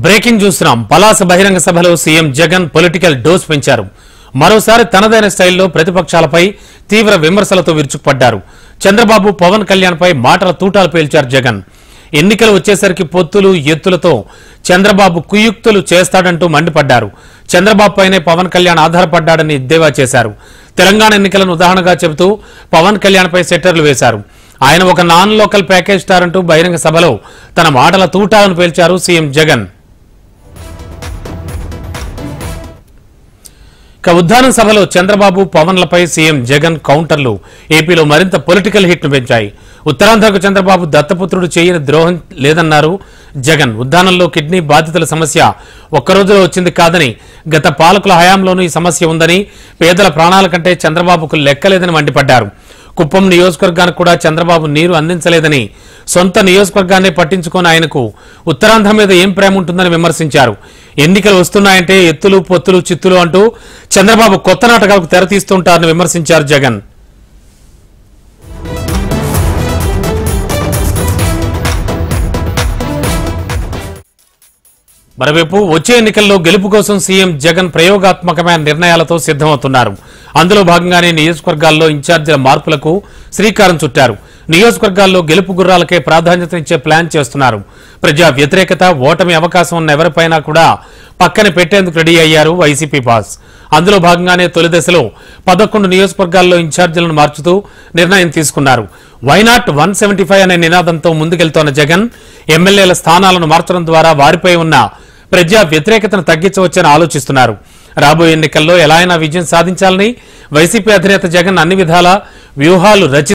breaking చూస్తున్నాం పలాస బహిరంగ సభలో సీఎం జగన్ పొలిటికల్ డోస్ పెంచారు మరోసారి తనదైన స్టైల్లో ప్రతిపక్షాలపై తీవ్ర విమర్శలతో విరుచుకుపడ్డారు చంద్రబాబు పవన్ కళ్యాణ్ పై మాటల తూటాలు పేల్చారు జగన్ ఎన్నికలు వచ్చేసరికి పొత్తులు ఎత్తులతో చంద్రబాబు కుయుక్తులు చేస్తాడంటూ మండిపడ్డారు చంద్రబాబు పైనే పవన్ కళ్యాణ్ ఆధారపడ్డాడని ఎద్దేవా చేశారు తెలంగాణ ఎన్నికలను ఉదాహరణగా చెబుతూ పవన్ కళ్యాణ్ పై సెట్టర్లు వేశారు ఆయన ఒక నాన్ లోకల్ ప్యాకేజ్ స్టార్ అంటూ బహిరంగ సభలో తన మాటల తూటాలను పేల్చారు సీఎం జగన్ ఇక ఉద్దానం సభలో చంద్రబాబు పవన్లపై సీఎం జగన్ కౌంటర్లు ఏపీలో మరింత పొలిటికల్ హిట్ను పెంచాయి ఉత్తరాంధ్రకు చంద్రబాబు దత్తపుత్రుడు చేయని ద్రోహం లేదన్నారు జగన్ ఉద్దానంలో కిడ్నీ బాధితుల సమస్య ఒక్కరోజులో వచ్చింది కాదని గత పాలకుల హయాంలోనూ ఈ సమస్య ఉందని పేదల ప్రాణాల కంటే చంద్రబాబుకు లెక్కలేదని మండిపడ్డారు కుప్పం నియోజకవర్గానికి కూడా చంద్రబాబు నీరు అందించలేదని సొంత నియోజకవర్గాన్ని పట్టించుకొని ఆయనకు ఉత్తరాంధ్ర మీద ఏం ప్రేమ ఉంటుందని విమర్శించారు ఎన్నికలు వస్తున్నాయంటే ఎత్తులు పొత్తులు చిత్తులు అంటూ చంద్రబాబు కొత్త నాటకాలకు తెరతీస్తుంటారని విమర్శించారు జగన్ మరోవైపు వచ్చే ఎన్నికల్లో గెలుపు కోసం సీఎం జగన్ ప్రయోగాత్మకమైన నిర్ణయాలతో సిద్దమవుతున్నారు అందులో భాగంగానే నియోజకవర్గాల్లో ఇన్ఛార్జీల మార్పులకు శ్రీకారం చుట్టారు నియోజకవర్గాల్లో గెలుపు గుర్రాలకే ప్రాధాన్యత ఇచ్చే ప్లాన్ చేస్తున్నారు ప్రజా వ్యతిరేకత ఓటమి అవకాశం ఉన్న ఎవరిపైనా కూడా పక్కన పెట్టేందుకు రెడీ అయ్యారు వైసీపీ బాస్ అందులో భాగంగానే తొలి దశలో పదకొండు నియోజకవర్గాల్లో ఇన్ఛార్జీలను మార్చుతూ నిర్ణయం తీసుకున్నారు వైనాట్ వన్ సెవెంటీ ఫైవ్ అనే నినాదంతో ముందుకెళ్తోన్న జగన్ ఎమ్మెల్యేల స్థానాలను మార్చడం ద్వారా వారిపై ఉన్న ప్రజా వ్యతిరేకతను తగ్గించవచ్చని ఆలోచిస్తున్నారు రాబోయే ఎన్నికల్లో ఎలా అయినా విజయం సాధించాలని వైసీపీ అధినేత జగన్ అన్ని విధాల వ్యూహాలు రచి